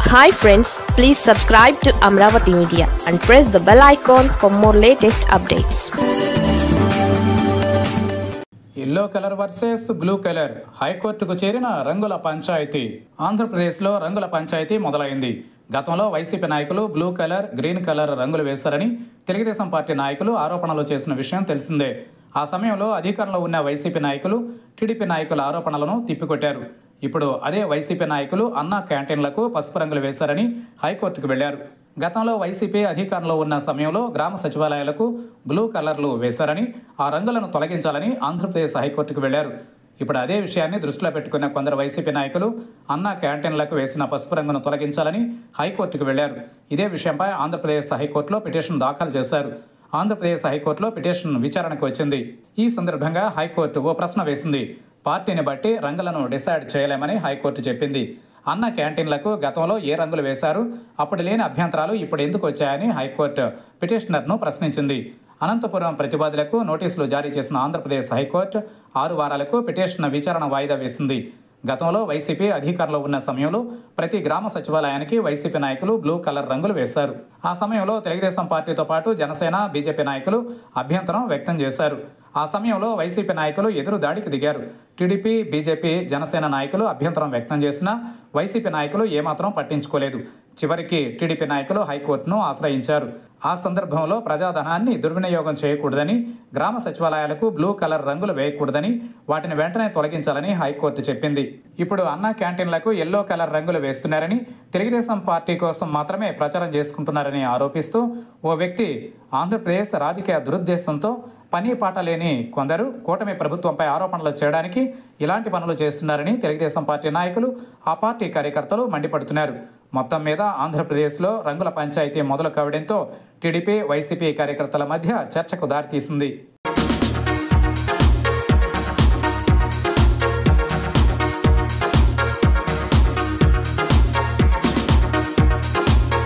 hi friends please subscribe to Amaravati media and press the bell icon for more latest updates yellow colour versus blue colour హైకోర్టుకు చేరిన రంగుల పంచాయతీ ఆంధ్రప్రదేశ్లో రంగుల పంచాయతీ మొదలైంది గతంలో వైసీపీ నాయకులు బ్లూ కలర్ గ్రీన్ కలర్ రంగులు వేశారని తెలుగుదేశం పార్టీ నాయకులు ఆరోపణలు చేసిన విషయం తెలిసిందే ఆ సమయంలో అధికారంలో ఉన్న వైసీపీ నాయకులు టీడీపీ నాయకుల ఆరోపణలను తిప్పికొట్టారు ఇప్పుడు అదే వైసీపీ నాయకులు అన్నా క్యాంటీన్లకు పసుపు రంగులు వేశారని హైకోర్టుకు వెళ్లారు గతంలో వైసీపీ అధికారంలో ఉన్న సమయంలో గ్రామ సచివాలయాలకు బ్లూ కలర్లు వేశారని ఆ రంగులను తొలగించాలని ఆంధ్రప్రదేశ్ హైకోర్టుకు వెళ్లారు ఇప్పుడు అదే విషయాన్ని దృష్టిలో పెట్టుకున్న కొందరు వైసీపీ నాయకులు అన్నా క్యాంటీన్లకు వేసిన పసుపు రంగును తొలగించాలని హైకోర్టుకు వెళ్లారు ఇదే విషయంపై ఆంధ్రప్రదేశ్ హైకోర్టులో పిటిషన్ దాఖలు చేశారు ఆంధ్రప్రదేశ్ హైకోర్టులో పిటిషన్ విచారణకు వచ్చింది ఈ సందర్భంగా హైకోర్టు ఓ ప్రశ్న వేసింది పార్టీని బట్టి రంగులను డిసైడ్ చేయలేమని హైకోర్టు చెప్పింది అన్న క్యాంటీన్లకు గతంలో ఏ రంగులు వేశారు అప్పుడు లేని అభ్యంతరాలు ఇప్పుడు ఎందుకు వచ్చాయని హైకోర్టు పిటిషనర్ను ప్రశ్నించింది అనంతపురం ప్రతివాదులకు నోటీసులు జారీ చేసిన ఆంధ్రప్రదేశ్ హైకోర్టు ఆరు వారాలకు పిటిషన్ విచారణ వాయిదా వేసింది గతంలో వైసీపీ అధికారంలో ఉన్న సమయంలో ప్రతి గ్రామ సచివాలయానికి వైసీపీ నాయకులు బ్లూ కలర్ రంగులు వేశారు ఆ సమయంలో తెలుగుదేశం పార్టీతో పాటు జనసేన బీజేపీ నాయకులు అభ్యంతరం వ్యక్తం చేశారు ఆ సమయంలో వైసీపీ నాయకులు ఎదురు దాడికి దిగారు టీడీపీ బీజేపీ జనసేన నాయకులు అభ్యంతరం వ్యక్తం చేసినా వైసీపీ నాయకులు ఏమాత్రం పట్టించుకోలేదు చివరికి టీడీపీ నాయకులు హైకోర్టును ఆశ్రయించారు ఆ సందర్భంలో ప్రజాధనాన్ని దుర్వినియోగం చేయకూడదని గ్రామ సచివాలయాలకు బ్లూ కలర్ రంగులు వేయకూడదని వాటిని వెంటనే తొలగించాలని హైకోర్టు చెప్పింది ఇప్పుడు అన్నా క్యాంటీన్లకు ఎల్లో కలర్ రంగులు వేస్తున్నారని తెలుగుదేశం పార్టీ కోసం మాత్రమే ప్రచారం చేసుకుంటున్నారని ఆరోపిస్తూ ఓ వ్యక్తి ఆంధ్రప్రదేశ్ రాజకీయ దురుద్దేశంతో పని పాట లేని కొందరు కూటమి ప్రభుత్వంపై ఆరోపణలు చేయడానికి ఇలాంటి పనులు చేస్తున్నారని తెలుగుదేశం పార్టీ నాయకులు ఆ పార్టీ కార్యకర్తలు మండిపడుతున్నారు మొత్తం మీద ఆంధ్రప్రదేశ్లో రంగుల పంచాయతీ మొదలు కావడంతో టీడీపీ వైసీపీ కార్యకర్తల మధ్య చర్చకు దారితీసింది